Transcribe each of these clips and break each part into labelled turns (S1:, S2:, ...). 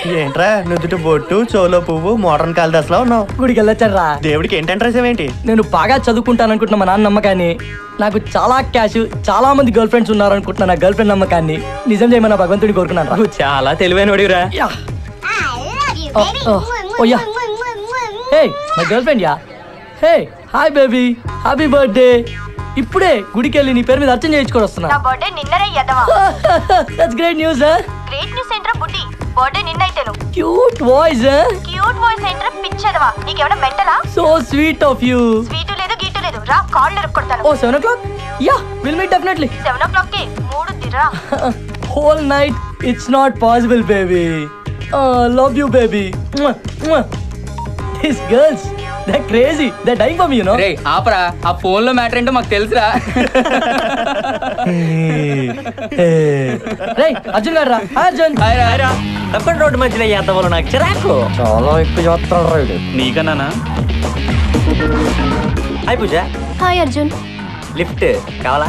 S1: ఏంట్రా నుదుటి బొట్టు చోలో పువ్వు మోడర్న్ కాళిదాస్లో ఉన్నావు
S2: గుడికి వెళ్ళొచ్చారా
S1: దేవుడికి ఏంటంటే ఏంటి
S2: నేను బాగా చదువుకుంటాను అనుకుంటున్నా మా నాన్న నమ్మకాన్ని నాకు చాలా క్యాష్ చాలా మంది గర్ల్ ఫ్రెండ్స్ ఉన్నారు అనుకుంటున్నా నా గర్ల్ ఫ్రెండ్ నమ్మకాన్ని నిజం చేయమని భగవంతుడి కోరుకున్నాను రా.
S3: నువ్వు చాలా తెలివైన
S2: yeah Oh, oh. Oh, yeah. Hey my girlfriend yeah hey hi baby happy birthday ఇప్పుడే గుడికి వెళ్ళి నీ పేరు మీద అర్చన చేయించుకొని వస్తున్నా
S4: నా బర్త్డే నిన్ననే ఎదవా
S2: that's great news
S4: great news ఏంట్రా బుడ్డి బర్త్డే నిన్నైతేను
S2: క్యూట్ వాయిస్
S4: క్యూట్ వాయిస్ ఏంట్రా పిచ్చెదవా నీకేమైనా మెంటలా
S2: so sweet of you
S4: sweet లేదు గీటు లేదు రా కాళ్ళు ఎరుక్కొడతాను
S2: oh seven o'clock yeah will meet definitely
S4: seven o'clock కి మూడు దిర్రా
S2: whole night it's not possible baby oh love you baby Mwah, mwah. these girls they're crazy they're dying for me you know
S3: రే ఆపరా ఆ phone లో matter ఏంటో మాకు తెలుసురా
S2: రే అర్జున్ గారు రా Hi, Arjun
S3: తప్పని రోడ్డు మధ్యలో ఎద్దవలు నాకు చిరాకు
S2: చాలా ఎక్కువ చేస్తాడు రైడు
S3: నీకన్నానా hi Pooja
S5: hi Arjun
S3: lift కావాలా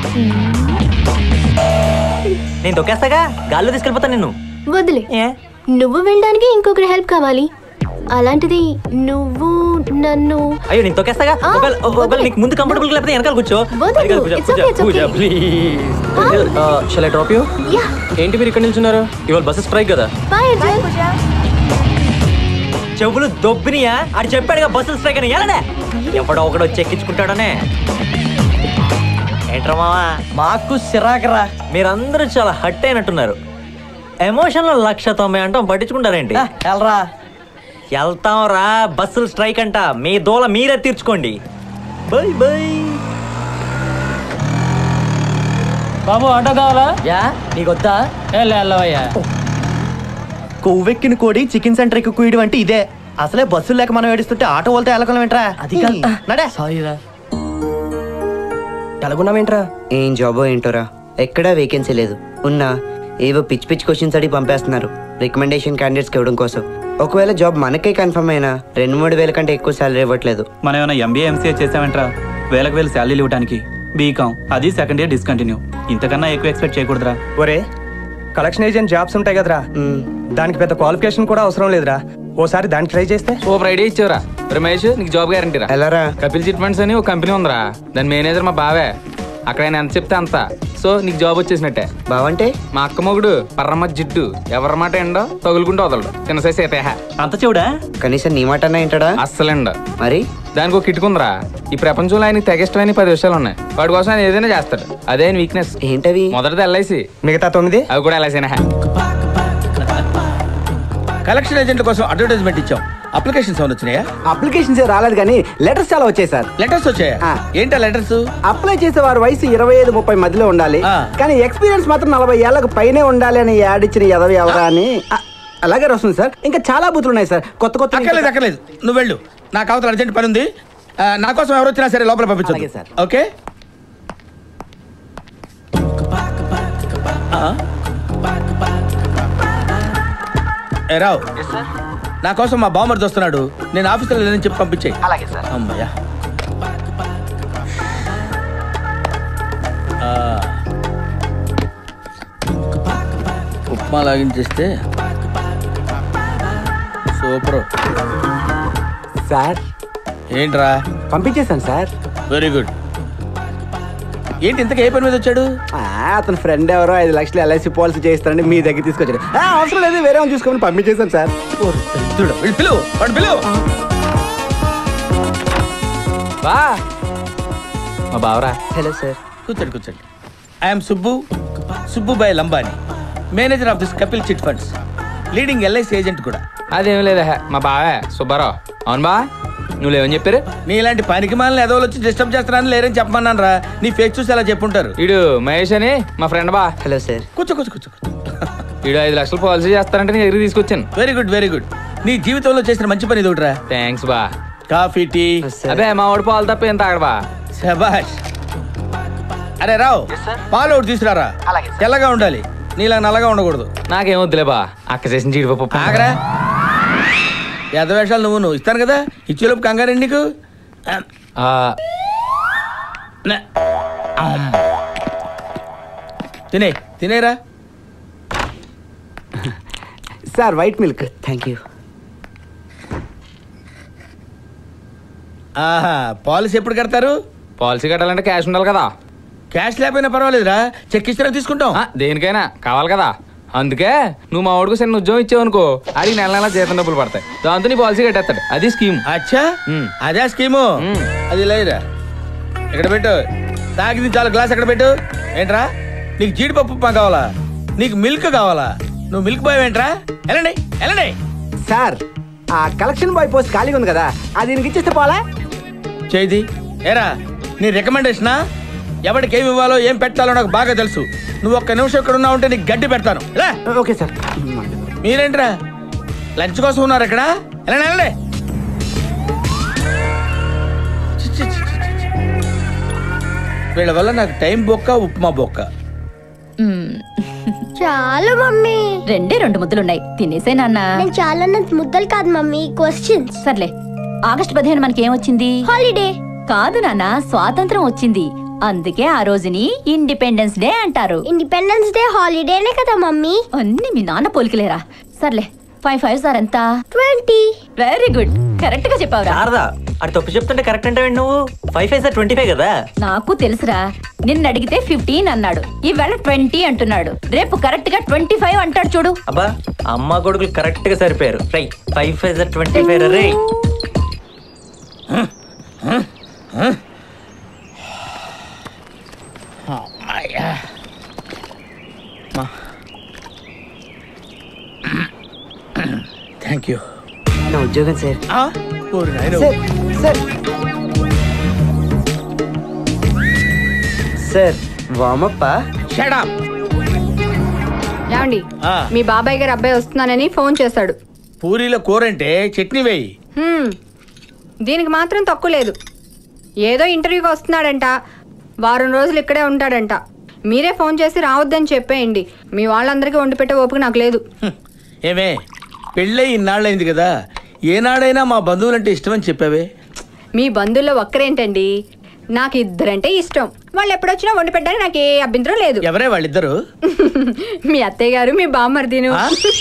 S3: నేను తొక్కేస్తాగా గాల్లో తీసుకెళ్ళిపోతాను నిన్ను
S5: వదిలే
S3: ఏ
S5: నువ్వు వెళ్ళడానికి ఇంకొకరి హెల్ప్ కావాలి అలాంటిది నువ్వు నన్ను
S3: అయ్యో నేను తొక్కేస్తాగా
S5: ఆ,
S3: ఒకవేళ ఒకవేళ
S5: వదిలే.
S3: నీకు ముందు కంఫర్టబుల్ లేకపోతే వెనకాల కూర్చో
S5: వదలు.
S3: అది కాదు Pooja,
S5: It's
S3: Pooja,
S5: okay, it's
S3: Pooja,
S5: okay.
S3: please.
S6: Shall I drop you
S5: yeah
S6: ఏంటి మీరు ఇక్కడ నిల్చున్నారు ఇవాళ బస్సు స్ట్రైక్ కదా
S5: బాయ్ అర్జున్
S3: చెవులు దొబ్బినియా ఆడు చెప్పాడుగా బస్సులు స్ట్రైక్ అని ఎలానే ఎవడో ఒకడో చెక్కించుకుంటాడనే ఏంట్రా మావా
S2: మాకు సిరాకరా
S3: మీరందరూ చాలా హట్ అయినట్టున్నారు ఎమోషన్లో లక్ష తొంభై అంటాం పట్టించుకుంటారేంటి
S2: వెళ్ళరా
S3: వెళ్తాం రా బస్సులు స్ట్రైక్ అంట మీ దోల మీరే తీర్చుకోండి బై బై
S2: బాబు ఆటో కావాలా యా నీకు వద్దా వెళ్ళవయ్యా
S1: కొవ్వెక్కిన కోడి చికెన్ సెంటర్ ఎక్కువ కుయడం అంటే ఇదే అసలే బస్సులు లేక మనం ఏడుస్తుంటే ఆటో వాళ్ళతో వెళ్ళకలం ఏంట్రా
S2: అది కాదు
S1: నడే
S2: సారీరా
S6: ఎలాగున్నావేంట్రా
S7: ఏం జాబో ఏంటోరా ఎక్కడా వేకెన్సీ లేదు ఉన్నా ఏవో పిచ్చి పిచ్చి క్వశ్చన్స్ అడిగి పంపేస్తున్నారు రికమెండేషన్ క్యాండిడేట్స్కి ఇవ్వడం కోసం ఒకవేళ జాబ్ మనకే కన్ఫర్మ్ అయినా రెండు మూడు వేల కంటే ఎక్కువ శాలరీ ఇవ్వట్లేదు
S8: మనం ఏమైనా ఎంబీఏ ఎంసీఏ చేసామంట్రా వేలకు వేలు శాలరీలు ఇవ్వడానికి బీకాం అది సెకండ్ ఇయర్ డిస్కంటిన్యూ ఇంతకన్నా ఎక్కువ ఎక్స్పెక్ట్ చేయకూడదురా
S6: ఒరే కలెక్షన్ ఏజెంట్ జాబ్స్ ఉంటాయి కదరా దానికి పెద్ద క్వాలిఫికేషన్ కూడా అవసరం లేదురా ఓసారి దానికి ట్రై చేస్తే
S9: సూపర్ ఐడియా ఇచ్చావురా రమేష్ నీకు జాబ్ గ్యారంటీ రా
S7: ఎలారా
S9: కపిల్ చిట్ ఫండ్స్ అని ఒక కంపెనీ ఉందిరా దాని మేనేజర్ మా బావే అక్కడ ఆయన ఎంత చెప్తే అంత సో నీకు జాబ్ వచ్చేసినట్టే
S7: బావంటే
S9: మా అక్క మొగుడు పర్రమ్మ జిడ్డు ఎవరి మాట ఎండో తగులుకుంటూ వదలడు చిన్న సైజ్ సీతేహ
S8: అంత చెవుడా
S7: కనీసం నీ మాట ఏంటడా
S9: అస్సలండ
S7: మరి
S9: దానికి ఒక కిట్టుకుందిరా ఈ ప్రపంచంలో ఆయనకి తెగిష్టమైన పది విషయాలు ఉన్నాయి వాడి కోసం ఆయన ఏదైనా చేస్తాడు అదే ఆయన వీక్నెస్
S7: ఏంటవి
S9: మొదటిది ఎల్ఐసి
S6: మిగతా తొమ్మిది
S9: అవి కూడా ఎల్ఐసీనా
S10: కలెక్షన్ ఏజెంట్ల కోసం అడ్వర్టైజ్మెంట్ ఇచ్చాం అప్లికేషన్స్ ఏమైనా వచ్చినాయా
S11: అప్లికేషన్స్ రాలేదు కానీ లెటర్స్ చాలా వచ్చాయి సార్
S10: లెటర్స్ వచ్చాయా
S11: ఆ.
S10: ఏంటా లెటర్స్
S11: అప్లై చేసే వారి వయసు ఇరవై ఐదు ముప్పై మధ్యలో ఉండాలి
S10: ఆ.
S11: కానీ ఎక్స్పీరియన్స్ మాత్రం నలభై ఏళ్ళకు పైనే ఉండాలి అని యాడ్ ఇచ్చిన ఎదవి ఎవరా అని ఆ, అలాగే వస్తుంది సార్ ఇంకా చాలా బూతులు ఉన్నాయి సార్ కొత్త కొత్త
S10: అక్కర్లేదు అక్కర్లేదు నువ్వు వెళ్ళు నాకు అవతల అర్జెంట్ పని ఉంది ఆ, నా కోసం ఎవరు వచ్చినా సరే లోపల
S11: అలాగే
S10: పంపించు
S11: సార్.
S10: ఓకే ఆ? ఏ రావు నా కోసం మా బామ్మర్ది వస్తున్నాడు నేను ఆఫీసులో లేదని చెప్పి పంపించేయి
S11: అలాగే సార్
S10: అమ్మయ్యా ఆ. ఉప్మా లాగించేస్తే సూపర్
S11: సార్
S10: ఏంట్రా
S11: పంపించేశాను సార్
S10: వెరీ గుడ్ ఏంటి ఇంతకు ఏ పని మీద వచ్చాడు
S11: ఆ, అతని ఫ్రెండ్ ఎవరో ఐదు లక్షలు ఎల్ఐసి పాలసీ చేస్తారని మీ దగ్గర తీసుకొచ్చాడు ఆ, అవసరం లేదు వేరే వాళ్ళని చూసుకొని పంపించేశాను సార్
S10: చూడు వీళ్ళు పిలువు వాడు పిలువు
S9: బా మా బావరా
S7: హలో సార్
S10: కూర్చోండి కూర్చోండి I'm Subbu Subbubhai Lambani manager of this Kapil chit funds leading LIC agent కూడా
S9: అదేం లేదా మా బావే సుబ్బారావు అవును బా నువ్వు లేవని చెప్పారు
S10: నీ ఇలాంటి పనికి మాలని ఎదవలు వచ్చి డిస్టర్బ్ చేస్తున్నారని లేరని చెప్పమన్నాను రా నీ ఫేస్ చూసి అలా చెప్పుంటారు
S9: వీడు మహేష్ అని మా ఫ్రెండ్ బా
S7: హలో సార్
S10: కూర్చో కూర్చో కూర్చో
S9: వీడు ఐదు లక్షలు పాలసీ చేస్తారంటే నీ దగ్గరికి తీసుకొచ్చాను
S10: వెరీ గుడ్ వెరీ గుడ్ నీ జీవితంలో చేసిన మంచి పని ఇది ఒకటిరా
S9: థ్యాంక్స్ బా
S10: కాఫీ టీ
S7: సార్
S9: అదే మా వాడు పాలు తప్ప ఏం తాగడు బా
S10: శబాష్ అరే రావు పాలు ఒకటి తీసుకురారా తెల్లగా ఉండాలి నీలా నల్లగా ఉండకూడదు
S9: నాకేం వద్దులే బా అక్క చేసిన జీడిపప్పు
S10: ఆగరా వేషాలు నువ్వు నువ్వు ఇస్తాను కదా ఇచ్చేలోపు కంగారండి నీకు
S9: ఆ,
S10: న- అమ్. తినే తినేరా
S11: sir white milk
S7: thank you
S10: ఆహా పాలసీ ఎప్పుడు కడతారు
S9: పాలసీ కట్టాలంటే క్యాష్ ఉండాలి కదా
S10: క్యాష్ లేకపోయినా పర్వాలేదురా చెక్ ఇచ్చినా తీసుకుంటాం
S9: ఆ, దేనికైనా కావాలి కదా అందుకే నువ్వు మా వాడికి చిన్న ఉద్యోగం ఇచ్చావు అనుకో అది నెల నెల జీతం డబ్బులు పడతాయి దాంతో నీ పాలసీ కట్టేస్తాడు అది స్కీమ్
S10: అచ్చా అదే స్కీము అది లేదురా ఇక్కడ పెట్టు తాగింది చాలా గ్లాస్ ఎక్కడ పెట్టు ఏంట్రా నీకు జీడిపప్పు ఉప్మా కావాలా నీకు మిల్క్ కావాలా నువ్వు మిల్క్ బాయ్ ఏంట్రా వెళ్ళండి వెళ్ళండి
S11: సార్ ఆ కలెక్షన్ బాయ్ పోస్ట్ ఖాళీగా ఉంది కదా అది దీనికి ఇచ్చేస్తే పోలా
S10: చేది ఏరా నీ రికమెండేషనా ఎవరికి ఏమి ఇవ్వాలో ఏం పెట్టాలో నాకు బాగా తెలుసు నువ్వు ఒక్క నిమిషం ఇక్కడ ఉన్నావు ఉంటే నీకు గడ్డి పెడతాను రా
S11: ఓకే సార్
S10: మీరేంట్రా లంచ్ కోసం ఉన్నారు ఇక్కడ వెళ్ళండి వెళ్ళండి చి, చి, చి, చి, చి. వీళ్ళ వల్ల నాకు టైం బొక్క ఉప్మా బొక్క
S12: చాలు మమ్మీ
S13: రెండే రెండు ముద్దలున్నాయి తినేసే నాన్న
S12: నేను చాలా ముద్దలు కాదు మమ్మీ క్వశ్చన్స్
S13: సర్లే ఆగస్టు పదిహేను మనకి ఏమొచ్చింది
S12: హాలిడే
S13: కాదు నాన్న స్వాతంత్రం వచ్చింది అందుకే ఆ రోజుని ఇండిపెండెన్స్ డే అంటారు
S12: ఇండిపెండెన్స్ డే హాలిడేనే కదా మమ్మీ
S13: అన్ని మీ నాన్న పోలికలేరా సర్లే ఫైవ్ ఫైవ్ సార్ ఎంత
S12: ట్వంటీ
S13: వెరీ గుడ్ కరెక్ట్ గా చెప్పావురా
S3: శారదా అది తప్పు చెప్తుంటే కరెక్ట్ అంటే నువ్వు five five sir twenty five కదా
S13: నాకు తెలుసురా నిన్న అడిగితే ఫిఫ్టీన్ అన్నాడు ఈవేళ ట్వంటీ అంటున్నాడు రేపు కరెక్ట్ గా ట్వంటీ ఫైవ్ అంటాడు చూడు
S3: అబ్బా అమ్మ కొడుకులు కరెక్ట్ గా సరిపోయారు రై five five sir twenty five రే
S10: అమ్మయ్యా థ్యాంక్ యూ
S7: నా ఉద్యోగం సార్
S10: సార్
S7: సార్ సార్ వామప్ప
S10: షడప్
S14: ఏమండి మీ బాబాయ్ గారు అబ్బాయి వస్తున్నానని ఫోన్ చేశాడు
S10: పూరీలో కూర అంటే చట్నీ వేయి
S14: హ్మ్. దీనికి మాత్రం తక్కువ లేదు ఏదో ఇంటర్వ్యూకి వస్తున్నాడంట వారం రోజులు ఇక్కడే ఉంటాడంట మీరే ఫోన్ చేసి రావద్దని చెప్పేయండి మీ వాళ్ళందరికీ వండి పెట్టే ఓపిక నాకు లేదు
S10: ఏమే పెళ్ళై ఇన్నాళ్ళైంది కదా ఏనాడైనా మా బంధువులంటే ఇష్టమని చెప్పావే
S14: మీ బంధువుల్లో ఒక్కరేంటండి నాకు ఇద్దరంటే ఇష్టం వాళ్ళు ఎప్పుడొచ్చినా వండి పెట్టడానికి నాకు ఏ అభ్యంతరం లేదు
S10: ఎవరే వాళ్ళిద్దరు
S14: మీ అత్తయ్య గారు మీ బామ్మర్దిను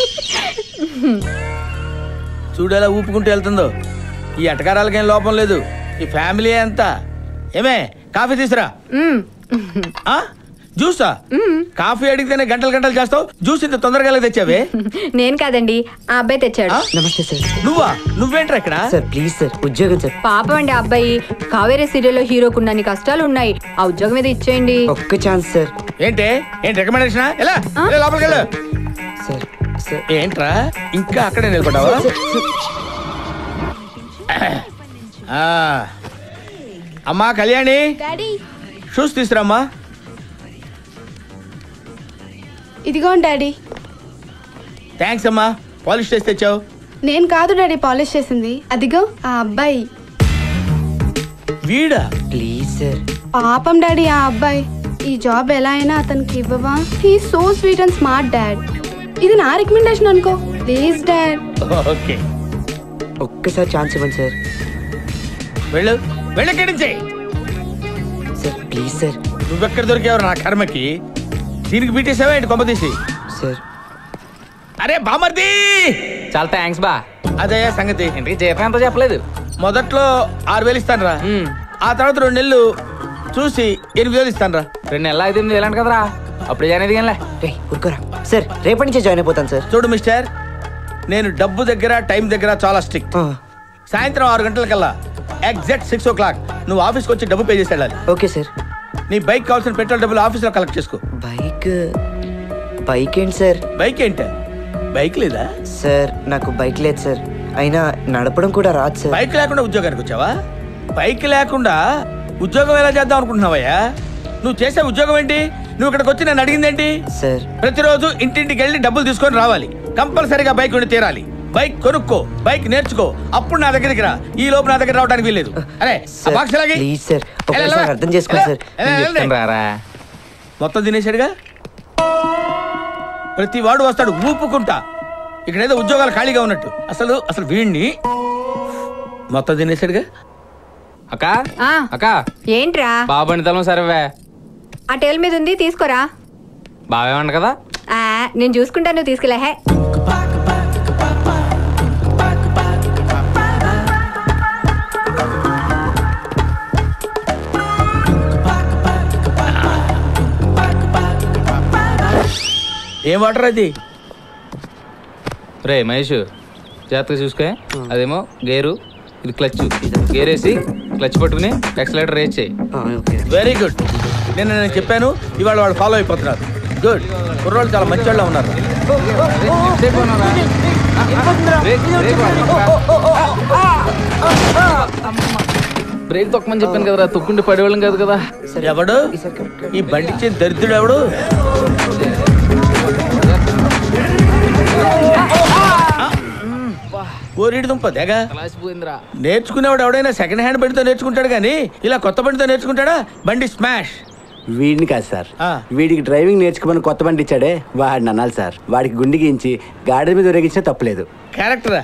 S10: చూడేలా ఊపుకుంటూ వెళ్తుందో ఈ అటకారాలకేం లోపం లేదు ఈ ఫ్యామిలీ అంతా ఏమే కాఫీ తీసురా
S14: మ్మ్.
S10: ఆ? జ్యూసా కాఫీ అడిగితేనే గంటలు గంటలు చేస్తావు జ్యూస్ ఇంత తొందరగా ఎలా తెచ్చావే
S14: నేను కాదండి ఆ అబ్బాయి తెచ్చాడు
S7: నమస్తే సార్
S10: నువ్వా నువ్వేంట్రా ఇక్కడ
S7: సార్ ప్లీజ్ సార్ ఉద్యోగం సార్
S14: పాపం అండి ఆ అబ్బాయి కావేరీ సీరియల్లో హీరోకున్నన్ని కష్టాలు ఉన్నాయి ఆ ఉద్యోగం మీద ఇచ్చేయండి
S7: ఒక్క ఛాన్స్ సార్
S10: ఏంటి ఏంటి రికమెండేషన్ ఎలా లోపలికి వెళ్ళు
S7: సార్ సార్
S10: ఏంట్రా ఇంకా అక్కడే నిలబడ్డావా ఆ. అమ్మా కళ్యాణి
S15: డాడీ
S10: షూస్ తీసురామ్మా
S15: ఇదిగోండి డాడీ
S10: థ్యాంక్స్ అమ్మా పాలిష్ చేసి తెచ్చావు
S15: నేను కాదు డాడీ పాలిష్ చేసింది అదిగో ఆ అబ్బాయి
S10: వీడా
S7: ప్లీజ్ సార్
S15: పాపం డాడీ ఆ అబ్బాయి ఈ జాబ్ ఎలా అయినా అతనికి ఇవ్వవా he so sweet and smart dad ఇది నా రికమెండేషన్ అనుకో ప్లీజ్ డాడ్
S10: ఓకే
S7: ఒక్కసారి ఛాన్స్ ఇవ్వండి సార్
S10: వెళ్ళు వెళ్ళక్కడి నుంచి
S7: సార్ ప్లీజ్ సార్
S10: నువ్వెక్కడ దొరికావు నా కర్మకి దీనికి బీటేసావా ఏంటి కొమ్మ తీసి
S7: సార్
S10: అరే బామర్ది
S9: చాలా థ్యాంక్స్ బా
S10: అదే సంగతి
S9: ఇంటికి జీతం ఎంతో చెప్పలేదు
S10: మొదట్లో ఆరు వేలు ఇస్తాను రా ఆ తర్వాత రెండు నెలలు చూసి ఎనిమిది వేలు ఇస్తాను రా
S9: రెండు నెలలు అయితే ఎనిమిది వేలంట కదరా అప్పుడు జాయిన్ అయితే కానీ
S7: రే ఊరుకోరా సార్ రేపటి నుంచే జాయిన్ అయిపోతాను సార్
S10: చూడు మిస్టర్ నేను డబ్బు దగ్గర టైం దగ్గర చాలా స్ట్రిక్ట్ సాయంత్రం ఆరు గంటలకల్లా ఎగ్జాక్ట్ సిక్స్ ఓ క్లాక్ నువ్వు ఆఫీస్కి వచ్చి డబ్బు పే చేసి వెళ్ళాలి
S7: ఓకే సార్
S10: నీ బైక్ కావాల్సిన పెట్రోల్ డబ్బులు ఆఫీస్లో కలెక్ట్ చేసుకో
S7: బైక్ బైక్ ఏంటి సార్
S10: బైక్ ఏంటి బైక్ లేదా
S7: సార్ నాకు బైక్ లేదు సార్ అయినా నడపడం కూడా రాదు సార్
S10: బైక్ లేకుండా ఉద్యోగానికి వచ్చావా బైక్ లేకుండా ఉద్యోగం ఎలా చేద్దాం అనుకుంటున్నావయ్యా నువ్వు చేసే ఉద్యోగం ఏంటి నువ్వు ఇక్కడికి వచ్చి నన్ను అడిగింది ఏంటి
S7: సార్
S10: ప్రతిరోజు ఇంటింటికి వెళ్ళి డబ్బులు తీసుకొని రావాలి కంపల్సరీగా బైక్ ఉండి తీరాలి బైక్ కొనుక్కో బైక్ నేర్చుకో అప్పుడు నా దగ్గరికి రా ఈ లోపు నా దగ్గర రావడానికి వీల్లేదు అరే ఆ బాక్స్ ఎలాగి?
S7: ప్లీజ్ సార్
S10: ఎలా, ఎలా?
S7: ఒకసారి అర్థం చేసుకోండి సార్
S10: ఎలా, ఎలా, ఎలా?
S9: రారా
S10: మొత్తం తినేసాడుగా ప్రతి వాడు వస్తాడు ఊపుకుంటా ఇక్కడ ఏదో ఉద్యోగాలు ఖాళీగా ఉన్నట్టు అసలు అసలు వీడిని మొత్తం తినేసాడుగా
S9: అక్క
S14: ఆ,
S9: అక్క
S14: ఏంట్రా
S9: బాబు తలం సరేవే
S14: ఆ టేల్ మీద ఉంది తీసుకోరా
S9: బావేమంట కదా
S14: ఆ, నేను చూసుకుంటాను నువ్వు తీసుకెళ్ళా హే
S10: ఏం వాటర్ అది
S9: రే మహేష్ జాగ్రత్తగా చూసుకో అదేమో గేరు ఇది క్లచ్ గేర్ వేసి క్లచ్ పట్టుకుని ఎక్సలేటర్ రేస్ చేయి
S10: వెరీ గుడ్ నిన్న నేను చెప్పాను ఇవాళ వాళ్ళు ఫాలో అయిపోతున్నారు గుడ్ కుర్రోళ్ళు చాలా మంచి వాళ్ళు ఉన్నారు
S9: బ్రేక్ తొక్కమని చెప్పాను కదరా తొక్కుంటే పడేవాళ్ళం కాదు కదా
S10: ఎవడు ఈ బండి ఇచ్చే దరిద్రుడు ఎవడు ఓరిడి దుంప తెగ నేర్చుకునేవాడు ఎవడైనా సెకండ్ హ్యాండ్ బండితో నేర్చుకుంటాడు కానీ ఇలా కొత్త బండితో నేర్చుకుంటాడా బండి స్మాష్
S11: వీడిని కాదు సార్ వీడికి డ్రైవింగ్ నేర్చుకోమని కొత్త బండి ఇచ్చాడే వాడిని అనాలి సార్ వాడికి గుండె గీయించి గాడి మీద ఉరేగించినా తప్పలేదు
S10: క్యారెక్టరా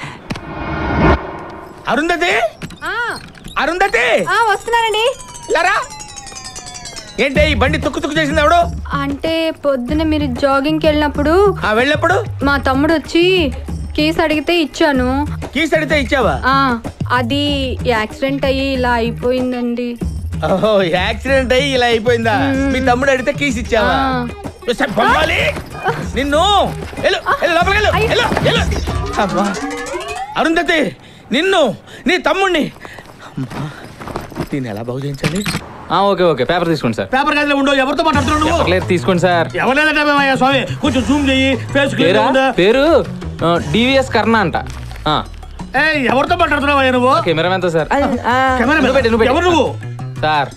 S10: అరుంధతి అరుంధతి
S14: వస్తున్నానండి
S10: లరా ఏంటి ఈ బండి తుక్కు తుక్కు చేసింది ఎవడు
S14: అంటే పొద్దున మీరు జాగింగ్కి వెళ్ళినప్పుడు
S10: ఆ వెళ్ళినప్పుడు
S14: మా తమ్ముడు వచ్చి కేసు అడిగితే ఇచ్చాను
S10: కీస్ అడిగితే ఇచ్చావా
S14: ఆ అది యాక్సిడెంట్ అయ్యి ఇలా అయిపోయిందండి
S10: ఓహో యాక్సిడెంట్ అయ్యి ఇలా అయిపోయిందా మీ తమ్ముడు అడిగితే కీస్ ఇచ్చావా సరే, బొమ్మాలి. నిన్ను వెళ్ళు, వెళ్ళు, లోపలికి వెళ్ళు, వెళ్ళు, వెళ్ళు. అమ్మా. అరుంధతి నిన్ను నీ తమ్ముణ్ణి అమ్మా, దీన్ని ఎలా బాగు చేయించాలి
S9: ఆ, ఓకే ఓకే పేపర్ తీసుకోండి సార్
S10: పేపర్ గదిలో ఉండవు ఎవరితో మాట్లాడుతున్నావు నువ్వు
S9: పేపర్ లేదు తీసుకోండి సార్
S10: ఎవరైనా స్వామి కొంచెం జూమ్ చెయ్యి ఫేస్
S9: పేరా పేరు డివిఎస్ కర్ణ అంట ఆ,
S10: ఎవరితో మాట్లాడుతున్నావా నువ్వు
S9: కెమెరా ఎంత సార్
S10: కెమెరా
S9: నువ్వు పెట్టు, నువ్వు పెట్టు.
S10: ఎవరు నువ్వు
S9: సార్